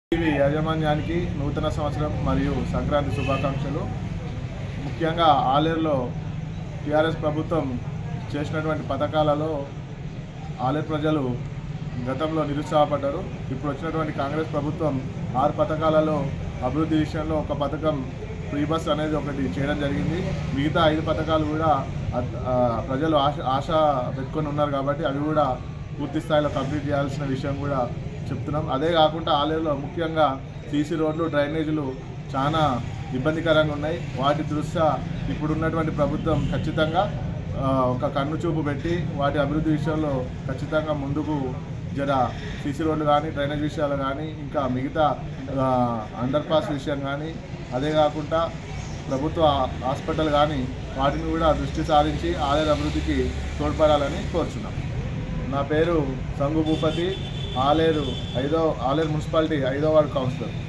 TV యాజమాన్యానికి నూతన సంవత్సరం మరియు సంక్రాంతి శుభాకాంక్షలు ముఖ్యంగా ఆలేరులో టీఆర్ఎస్ ప్రభుత్వం చేసినటువంటి పథకాలలో ఆలేరు ప్రజలు గతంలో నిరుత్సాహపడ్డారు ఇప్పుడు వచ్చినటువంటి కాంగ్రెస్ ప్రభుత్వం ఆరు పథకాలలో అభివృద్ధి విషయంలో ఒక పథకం ఫ్రీ బస్ అనేది ఒకటి చేయడం జరిగింది మిగతా ఐదు పథకాలు కూడా అద్- ఆ, ప్రజలు ఆశ ఆశ పెట్టుకొని ఉన్నారు కాబట్టి అవి కూడా పూర్తి స్థాయిలో కంప్లీట్ చేయాల్సిన విషయం కూడా చెప్తున్నాం అదే కాకుండా ఆలయంలో ముఖ్యంగా సీసీ రోడ్లు డ్రైనేజీలు చాలా ఇబ్బందికరంగా ఉన్నాయి వాటి దృష్ట్యా ఇప్పుడు ఉన్నటువంటి ప్రభుత్వం ఖచ్చితంగా ఆ, ఒక కన్ను చూపు పెట్టి వాటి అభివృద్ధి విషయంలో ఖచ్చితంగా ముందుకు జర సీసీ రోడ్లు కానీ డ్రైనేజ్ విషయాలు కానీ ఇంకా మిగతా ఆ, అండర్ పాస్ విషయం కానీ అదే కాకుండా ప్రభుత్వ హాస్పిటల్ కానీ వాటిని కూడా దృష్టి సారించి ఆలయ అభివృద్ధికి తోడ్పడాలని కోరుచున్నాం నా పేరు సంగు భూపతి ఆలేరు ఐదో ఆలేరు మున్సిపాలిటీ ఐదో వార్డు కౌన్సిలర్